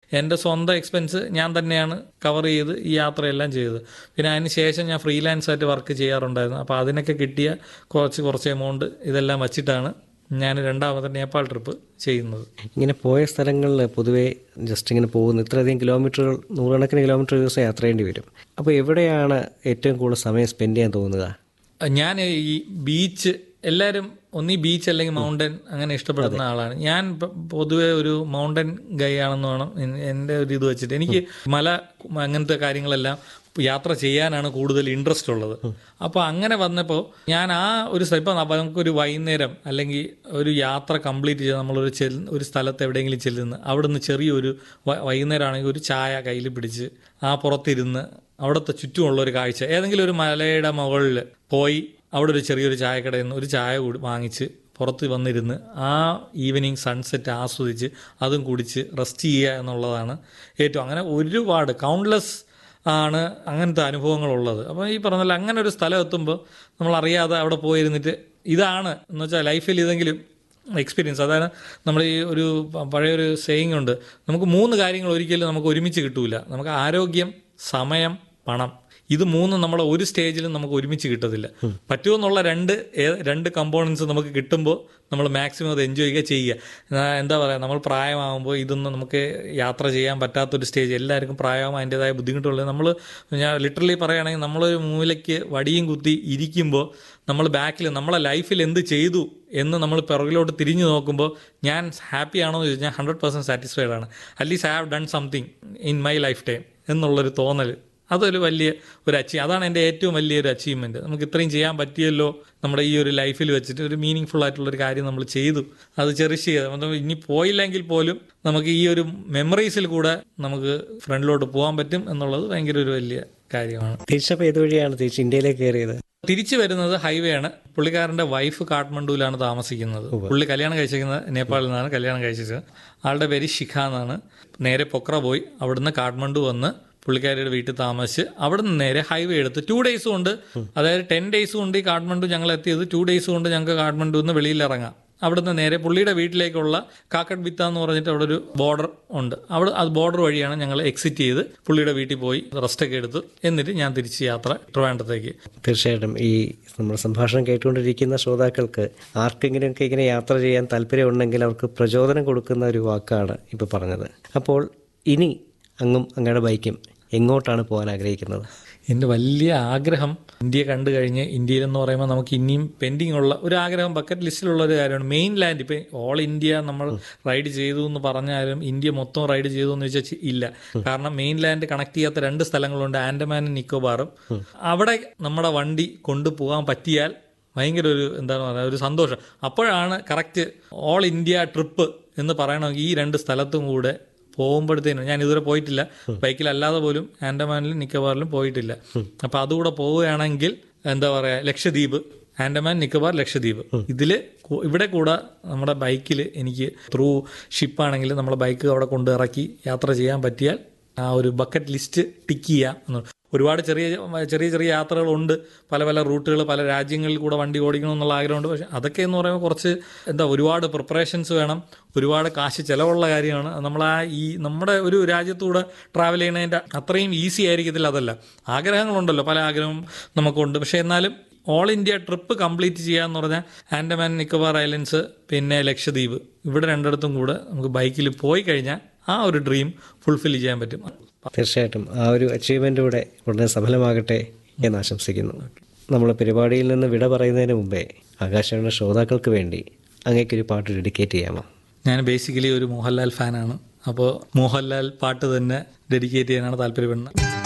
എൻ്റെ സ്വന്തം എക്സ്പെൻസ് ഞാൻ തന്നെയാണ് കവർ ചെയ്ത് ഈ യാത്രയെല്ലാം ചെയ്തത് പിന്നെ അതിന് ശേഷം ഞാൻ ഫ്രീലാൻസ് ആയിട്ട് വർക്ക് ചെയ്യാറുണ്ടായിരുന്നു അപ്പോൾ അതിനൊക്കെ കിട്ടിയ കുറച്ച് കുറച്ച് എമൗണ്ട് ഇതെല്ലാം വച്ചിട്ടാണ് ഞാൻ രണ്ടാമത്തെ നേപ്പാൾ ട്രിപ്പ് ചെയ്യുന്നത് ഇങ്ങനെ പോയ സ്ഥലങ്ങളിൽ പൊതുവേ ജസ്റ്റ് ഇങ്ങനെ പോകുന്നു ഇത്രയധികം കിലോമീറ്ററുകൾ നൂറുകണക്കിന് കിലോമീറ്റർ ദിവസം യാത്ര ചെയ്യേണ്ടി വരും അപ്പോൾ എവിടെയാണ് ഏറ്റവും കൂടുതൽ സമയം സ്പെൻഡ് ചെയ്യാൻ തോന്നുക ഞാൻ ഈ ബീച്ച് എല്ലാവരും ഒന്നീ ബീച്ച് അല്ലെങ്കിൽ മൗണ്ടൻ അങ്ങനെ ഇഷ്ടപ്പെടുന്ന ആളാണ് ഞാൻ പ- പൊതുവെ ഒരു മൗണ്ടൻ ഗൈ ആണെന്ന് വേണം എൻ- എൻ്റെ ഒരു ഇത് വെച്ചിട്ട് എനിക്ക് മല അങ്ങനത്തെ കാര്യങ്ങളെല്ലാം യാത്ര ചെയ്യാനാണ് കൂടുതൽ ഇൻട്രസ്റ്റ് ഉള്ളത് അപ്പോൾ അങ്ങനെ വന്നപ്പോൾ ഞാൻ ആ ഒരു സ്ഥ- ഇപ്പം നമുക്കൊരു വൈകുന്നേരം അല്ലെങ്കിൽ ഒരു യാത്ര കംപ്ലീറ്റ് ചെയ്ത് നമ്മളൊരു ചെൽ ഒരു സ്ഥലത്ത് എവിടെയെങ്കിലും ചെല്ലുന്ന അവിടുന്ന് ചെറിയൊരു വ- വൈകുന്നേരം ആണെങ്കിൽ ഒരു ചായ കയ്യിൽ പിടിച്ച് ആ പുറത്തിരുന്ന് അവിടുത്തെ ചുറ്റുമുള്ള ഒരു കാഴ്ച ഏതെങ്കിലും ഒരു മലയുടെ മുകളിൽ പോയി അവിടെ ഒരു ചെറിയൊരു ചായക്കടയിൽ നിന്ന് ഒരു ചായ കൂടി വാങ്ങിച്ച് പുറത്ത് വന്നിരുന്ന് ആ ഈവനിങ് സൺസെറ്റ് ആസ്വദിച്ച് അതും കുടിച്ച് റെസ്റ്റ് ചെയ്യുക എന്നുള്ളതാണ് ഏറ്റവും അങ്ങനെ ഒരുപാട് കൗണ്ട്ലെസ് ആണ് അങ്ങനത്തെ അനുഭവങ്ങളുള്ളത് അപ്പോൾ ഈ പറഞ്ഞ അങ്ങനെ ഒരു സ്ഥലം എത്തുമ്പോൾ നമ്മൾ അറിയാതെ അവിടെ പോയിരുന്നിട്ട് ഇതാണ് എന്ന് വെച്ചാൽ ലൈഫിൽ ഇതെങ്കിലും എക്സ്പീരിയൻസ് അതാണ് നമ്മൾ ഈ ഒരു പ- പഴയൊരു സെയിങ് ഉണ്ട് നമുക്ക് മൂന്ന് കാര്യങ്ങൾ ഒരിക്കലും നമുക്ക് ഒരുമിച്ച് കിട്ടൂല നമുക്ക് ആരോഗ്യം സമയം പണം ഇത് മൂന്നും നമ്മളെ ഒരു സ്റ്റേജിലും നമുക്ക് ഒരുമിച്ച് കിട്ടത്തില്ല പറ്റുമെന്നുള്ള രണ്ട് ഏ- രണ്ട് കമ്പോണൻസ് നമുക്ക് കിട്ടുമ്പോൾ നമ്മൾ മാക്സിമം അത് എൻജോയ് ചെയ്യുക ചെയ്യുക എന്നാ എന്താ പറയുക നമ്മൾ പ്രായമാകുമ്പോൾ ഇതൊന്നും നമുക്ക് യാത്ര ചെയ്യാൻ പറ്റാത്തൊരു സ്റ്റേജ് എല്ലാവർക്കും പ്രായമാകുമ്പോൾ അതിൻ്റെതായ ബുദ്ധിമുട്ടുള്ളത് നമ്മൾ ഞാൻ ലിറ്ററലി പറയുകയാണെങ്കിൽ നമ്മളൊരു മൂലയ്ക്ക് വടിയും കുത്തി ഇരിക്കുമ്പോൾ നമ്മൾ ബാക്കിൽ നമ്മളെ ലൈഫിൽ എന്ത് ചെയ്തു എന്ന് നമ്മൾ പിറകിലോട്ട് തിരിഞ്ഞു നോക്കുമ്പോൾ ഞാൻ ഹാപ്പി ആണോ എന്ന് ചോദിച്ചാൽ ഹൺഡ്രഡ് പെർസെൻറ്റ് സാറ്റിസ്ഫൈഡ് ആണ് at least I have done something in my lifetime എന്നുള്ളൊരു തോന്നൽ അതൊരു വലിയ ഒരു അച്ചീവ് അതാണ് എൻ്റെ ഏറ്റവും വലിയൊരു അച്ചീവ്മെൻറ്റ് നമുക്ക് ഇത്രയും ചെയ്യാൻ പറ്റിയല്ലോ നമ്മുടെ ഈ ഒരു ലൈഫിൽ വെച്ചിട്ട് ഒരു മീനിങ് ഫുൾ ആയിട്ടുള്ള ഒരു കാര്യം നമ്മൾ ചെയ്തു അത് ചെറിഷ് ചെയ്ത് നമ്മൾ ഇനി പോയില്ലെങ്കിൽ പോലും നമുക്ക് ഈ ഒരു മെമ്മറീസിൽ കൂടെ നമുക്ക് ഫ്രണ്ടിലോട്ട് പോകാൻ പറ്റും എന്നുള്ളത് ഭയങ്കര ഒരു വലിയ കാര്യമാണ് തിരിച്ചപ്പോൾ ഏത് വഴിയാണ് തിരിച്ച് ഇന്ത്യയിലേക്ക് കയറിയത് തിരിച്ചു വരുന്നത് ഹൈവേ ആണ് പുള്ളിക്കാരന്റെ വൈഫ് കാഠ്മണ്ഡുവിലാണ് താമസിക്കുന്നത് പുള്ളി കല്യാണം കഴിച്ചിരിക്കുന്നത് നേപ്പാളിൽ നിന്നാണ് കല്യാണം കഴിച്ചത് ആളുടെ പേര് ശിഖ എന്നാണ് നേരെ പൊക്ര പോയി അവിടുന്ന് കാഠ്മണ്ഡു വന്ന് പുള്ളിക്കാരിയുടെ വീട്ടിൽ താമസിച്ച് അവിടെ നിന്ന് നേരെ ഹൈവേ എടുത്ത് ടു ഡേയ്സ് കൊണ്ട് അതായത് ടെൻ ഡേയ്സ് കൊണ്ട് ഈ കാഠ്മണ്ഡു ഞങ്ങൾ എത്തിയത് ടു ഡേയ്സ് കൊണ്ട് ഞങ്ങൾക്ക് കാഠ്മണ്ഡു നിന്ന് വെളിയിൽ ഇറങ്ങാം അവിടുന്ന് നേരെ പുള്ളിയുടെ വീട്ടിലേക്കുള്ള കാക്കട്ട് ബിത്ത എന്ന് പറഞ്ഞിട്ട് അവിടെ ഒരു ബോർഡർ ഉണ്ട് അവിടെ അത് ബോർഡർ വഴിയാണ് ഞങ്ങൾ എക്സിറ്റ് ചെയ്ത് പുള്ളിയുടെ വീട്ടിൽ പോയി റെസ്റ്റ് ഒക്കെ എടുത്ത് എന്നിട്ട് ഞാൻ തിരിച്ച് യാത്ര ട്രിവാൻഡ്രത്തേക്ക് തീർച്ചയായിട്ടും ഈ നമ്മുടെ സംഭാഷണം കേട്ടുകൊണ്ടിരിക്കുന്ന ശ്രോതാക്കൾക്ക് ആർക്കെങ്കിലുമൊക്കെ ഇങ്ങനെ യാത്ര ചെയ്യാൻ താല്പര്യമുണ്ടെങ്കിൽ അവർക്ക് പ്രചോദനം കൊടുക്കുന്ന ഒരു വാക്കാണ് ഇപ്പോൾ പറഞ്ഞത് അപ്പോൾ ഇനി അങ്ങും അങ്ങയുടെ ബൈക്കും എങ്ങോട്ടാണ് പോകാൻ ആഗ്രഹിക്കുന്നത് എൻ്റെ വലിയ ആഗ്രഹം ഇന്ത്യ കണ്ടു കഴിഞ്ഞ് ഇന്ത്യയിൽ എന്ന് പറയുമ്പോൾ നമുക്ക് ഇനിയും പെൻഡിങ് ഉള്ള ഒരു ആഗ്രഹം ബക്കറ്റ് ലിസ്റ്റിലുള്ള ഒരു കാര്യമാണ് മെയിൻ ലാൻഡ് ഇപ്പം ഓൾ ഇന്ത്യ നമ്മൾ റൈഡ് ചെയ്തു എന്ന് പറഞ്ഞാലും ഇന്ത്യ മൊത്തം റൈഡ് ചെയ്തു എന്ന് വെച്ചാൽ ചി- ഇല്ല കാരണം മെയിൻ ലാൻഡ് കണക്ട് ചെയ്യാത്ത രണ്ട് സ്ഥലങ്ങളുണ്ട് ആൻഡമാനും നിക്കോബാറും അവിടെ നമ്മുടെ വണ്ടി കൊണ്ടുപോകാൻ പറ്റിയാൽ ഭയങ്കര ഒരു എന്താണ് പറയുക ഒരു സന്തോഷം അപ്പോഴാണ് കറക്റ്റ് ഓൾ ഇന്ത്യ ട്രിപ്പ് എന്ന് പറയണമെങ്കിൽ ഈ രണ്ട് സ്ഥലത്തും കൂടെ പോകുമ്പോഴത്തേനും ഞാൻ ഇതുവരെ പോയിട്ടില്ല ബൈക്കിലല്ലാതെ പോലും ആൻഡമാനിലും നിക്കോബാറിലും പോയിട്ടില്ല അപ്പൊ അതുകൂടെ പോവുകയാണെങ്കിൽ എന്താ പറയാ ലക്ഷദ്വീപ് ആൻഡമാൻ നിക്കോബാർ ലക്ഷദ്വീപ് ഇതില് കു- ഇവിടെ കൂടെ നമ്മുടെ ബൈക്കിൽ എനിക്ക് ത്രൂ ഷിപ്പാണെങ്കിൽ നമ്മുടെ ബൈക്ക് അവിടെ കൊണ്ട് ഇറക്കി യാത്ര ചെയ്യാൻ പറ്റിയാൽ ആ ഒരു ബക്കറ്റ് ലിസ്റ്റ് ടിക്ക് ചെയ്യാം എന്ന് ഒരുപാട് ചെറിയ ചെറിയ ചെറിയ യാത്രകളുണ്ട് പല പല റൂട്ടുകൾ പല രാജ്യങ്ങളിൽ കൂടെ വണ്ടി ഓടിക്കണം എന്നുള്ള ആഗ്രഹമുണ്ട് പക്ഷെ അതൊക്കെ എന്ന് പറയുമ്പോൾ കുറച്ച് എന്താ ഒരുപാട് പ്രിപ്പറേഷൻസ് വേണം ഒരുപാട് കാശ് ചിലവുള്ള കാര്യമാണ് നമ്മൾ ആ ഈ നമ്മുടെ ഒരു രാജ്യത്തൂടെ ട്രാവൽ ചെയ്യുന്നതിൻ്റെ അത്രയും ഈസി ആയിരിക്കത്തില്ല അതല്ല ആഗ്രഹങ്ങളുണ്ടല്ലോ പല ആഗ്രഹവും നമുക്കുണ്ട് പക്ഷെ എന്നാലും ഓൾ ഇന്ത്യ ട്രിപ്പ് കംപ്ലീറ്റ് ചെയ്യാന്ന് പറഞ്ഞാൽ ആൻഡമാൻ നിക്കോബാർ ഐലൻഡ്സ് പിന്നെ ലക്ഷദ്വീപ് ഇവിടെ രണ്ടിടത്തും കൂടെ നമുക്ക് ബൈക്കിൽ പോയി കഴിഞ്ഞാൽ ആ ഒരു ഡ്രീം ഫുൾഫിൽ ചെയ്യാൻ പറ്റും തീർച്ചയായിട്ടും ആ ഒരു അച്ചീവ്മെൻറ്റൂടെ ഉടനെ സഫലമാകട്ടെ എന്ന് ആശംസിക്കുന്നു നമ്മൾ പരിപാടിയിൽ നിന്ന് വിട പറയുന്നതിന് മുമ്പേ ആകാശവാണിയുടെ ശ്രോതാക്കൾക്ക് വേണ്ടി അങ്ങേക്കൊരു പാട്ട് ഡെഡിക്കേറ്റ് ചെയ്യാമോ ഞാൻ ബേസിക്കലി ഒരു മോഹൻലാൽ ഫാനാണ് അപ്പോൾ മോഹൻലാൽ പാട്ട് തന്നെ ഡെഡിക്കേറ്റ് ചെയ്യാനാണ് താല്പര്യപ്പെടുന്നത്